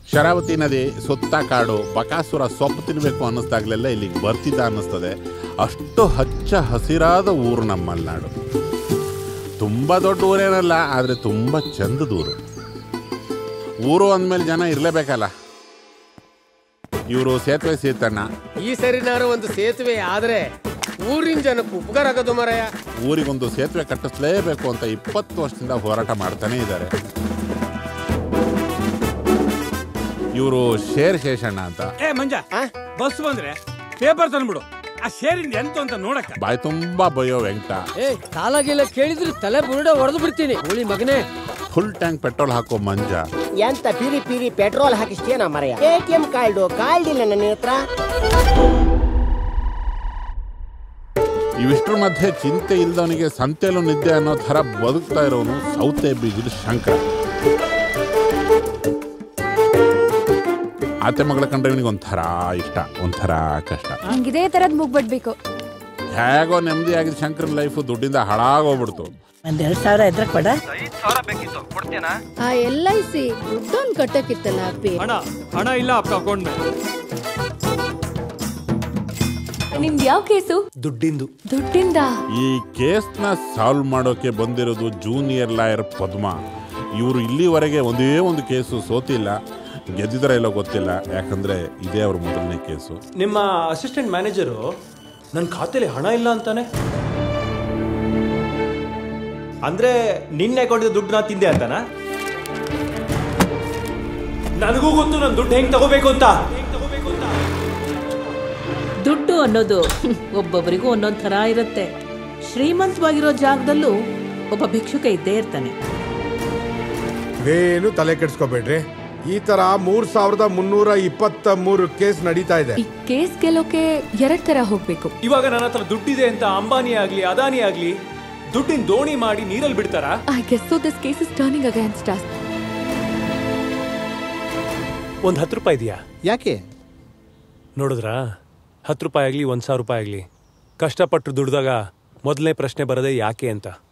ಶರಾವತಿ ನದಿ ಸುತ್ತ ಕಾಡು ಬಕಾಸುರ ಸೊಪ್ಪು ತಿನ್ನಬೇಕು ಅನ್ನಿಸ್ದಾಗಲೆಲ್ಲ ಇಲ್ಲಿಗೆ ಬರ್ತಿದ್ದ ಅನ್ನಿಸ್ತದೆ ಅಷ್ಟು ಹಚ್ಚ ಹಸಿರಾದ ಊರು ನಮ್ಮ ಮಲೆನಾಡು ತುಂಬ ದೊಡ್ಡ ಊರೇನಲ್ಲ ಆದರೆ ತುಂಬ ಚಂದದ ಊರು ಊರು ಅಂದಮೇಲೆ ಜನ ಇರಲೇಬೇಕಲ್ಲ ಇವರು ಸೇತುವೆ ಸೀತಣ್ಣ ಈ ಸರಿನಾರು ಒಂದು ಸೇತುವೆ ಆದ್ರೆ ಊರಿನ ಜನಕ್ಕೆ ಉಪಕಾರ ಆಗೋದು ಮರಯ ಊರಿಗೊಂದು ಸೇತುವೆ ಕಟ್ಟಿಸ್ಲೇಬೇಕು ಅಂತ ಇಪ್ಪತ್ತು ವರ್ಷದಿಂದ ಹೋರಾಟ ಮಾಡ್ತಾನೆ ಇದ್ದಾರೆ ಇವರು ಶೇರ್ ಶೇಷಣ್ಣ ಅಂತ ಏ ಮಂಜ ಬಸ್ ಬಂದ್ರೆ ಪೇಪರ್ ತಂದ್ಬಿಡು ಆ ಶೇರಿಂದ ಎಂತ ಅಂತ ನೋಡಕ್ಕ ಬಾಯಿ ತುಂಬಾ ಬಯ್ಯೋ ವೆಂಕಟ ಏ ಕಾಲಾಗಿಲ್ಲ ಕೇಳಿದ್ರೆ ತಲೆ ಬುರುಡ ಹೊಡೆದು ಬಿಡ್ತೀನಿ ಹುಳಿ ಮಗನೇ ಫುಲ್ ಟ್ಯಾಂಕ್ ಪೆಟ್ರೋಲ್ ಹಾಕೋ ಮಂಜ ಎಂತ ಪಿರಿ ಪಿರಿ ಪೆಟ್ರೋಲ್ ಹಾಕಿಸ್ತೇನ ಮರೆಯ A T M card card ಇಲ್ಲ ನನ್ನ ಹತ್ರ ಇವಿಷ್ಟ್ರ ಮಧ್ಯೆ ಚಿಂತೆ ಇಲ್ದವನಿಗೆ ಸಂತೆಲೂ ನಿದ್ದೆ ಅನ್ನೋ ಥರ ಬದುಕ್ತಾ ಇರೋನು ಸೌತೆ ಬೀಜದ ಶಂಕರ ಆತೆ ಮಗಳ ಕಂಡ್ರೆ ಇವನಿಗೆ ಒಂಥರ ಇಷ್ಟ ಒಂಥರ ಕಷ್ಟ ನಂಗೆ ಇದೇ ತರದ್ ಮುಗ್ಬಿಡ್ಬೇಕು ಹೇಗೋ ನೆಮ್ಮದಿಯಾಗಿದ್ದ ಶಂಕರನ ಲೈಫು ದುಡ್ಡಿಂದ ಹಾಳಾಗೋಗ್ಬಿಡ್ತು ಒಂದ್ ಎರಡ್ ಸಾವಿರ ಇದ್ರೆ ಕೊಡ ಆ ಎಲ್ ಐ ಸಿ ದುಡ್ಡೊಂದು ಕಟ್ಟಕ್ಕಿತ್ತಲ್ಲ ಅಪ್ಪಿ ಹಣ ಹಣ ಇಲ್ಲ ಅಪ್ಪ ಅಕೌಂಟ್ ನಿಮ್ದು ಯಾವ ಕೇಸು ದುಡ್ಡಿಂದು ದುಡ್ಡಿಂದ ಈ ಕೇಸ್ನ ಸಾಲ್ವ್ ಮಾಡೋಕೆ ಬಂದಿರೋದು ಜೂನಿಯರ್ ಲಾಯರ್ ಪದ್ಮ ಇವರು ಇಲ್ಲಿವರೆಗೆ ಒಂದೇ ಒಂದು ಕೇಸು ಸೋತಿಲ್ಲ ಗೆದ್ದಿದ್ರೆ ಇಲ್ಲೋ ಗೊತ್ತಿಲ್ಲ ಯಾಕಂದ್ರೆ ಇದೇ ಅವ್ರ ಮೊದಲನೇ ಕೇಸು ನಿಮ್ಮ ಅಸಿಸ್ಟೆಂಟ್ ಮ್ಯಾನೇಜರು ನನ್ನ ಖಾತೆಲಿ ಹಣ ಇಲ್ಲ ಅಂತಾನೆ ಅಂದ್ರೆ ನಿನ್ನೆ ಅಕೌಂಟ್ ದುಡ್ಡು ನಾ ತಿಂದೆ ಅಂತಾನ ನನಗೂ ಗೊತ್ತು ನನ್ನ ದುಡ್ಡು ಹೆಂಗ್ ತಗೋಬೇಕು ಅಂತ ದುಡ್ಡು ಅನ್ನೋದು ಒಬ್ಬೊಬ್ಬರಿಗೂ ಒಂದೊಂದ್ ಥರ ಇರುತ್ತೆ ಶ್ರೀಮಂತವಾಗಿರೋ ಜಾಗದಲ್ಲೂ ಒಬ್ಬ ಭಿಕ್ಷುಕ ಇದ್ದೇ ಇರ್ತಾನೆ ಏನು ತಲೆ ಕೆಡ್ಸ್ಕೊಬೇಡ್ರಿ ಈ ತರ ಮೂರ್ ಸಾವಿರದ ಮುನ್ನೂರ ಇಪ್ಪತ್ತ ಮೂರು ಕೇಸ್ ನಡೀತಾ ಇದೆ ಈ ಕೇಸ್ ಗೆಲ್ಲೋಕೆ ಎರಡ್ ತರ ಹೋಗ್ಬೇಕು ಇವಾಗ ನನ್ನ ಹತ್ರ ದುಡ್ಡಿದೆ ಅಂತ ಅಂಬಾನಿ ಆಗ್ಲಿ ಅದಾನಿ ಆಗ್ಲಿ ದುಡ್ಡಿನ ದೋಣಿ ಮಾಡಿ ನೀರಲ್ಲಿ ಬಿಡ್ತಾರಾ I guess so this case is turning against us ಒಂದ್ ಹತ್ತು ರೂಪಾಯಿ ಇದೆಯಾ ಯಾಕೆ ನೋಡಿದ್ರಾ ಹತ್ತು ರೂಪಾಯಿ ಆಗ್ಲಿ ಒಂದ್ ಸಾವಿರ ರೂಪಾಯಿ ಆಗ್ಲಿ ಕಷ್ಟಪಟ್ಟು ದುಡ್ದಾಗ ಮೊದಲನೇ ಪ್ರಶ್ನೆ ಬರೋದೇ ಯಾಕೆ ಅಂತ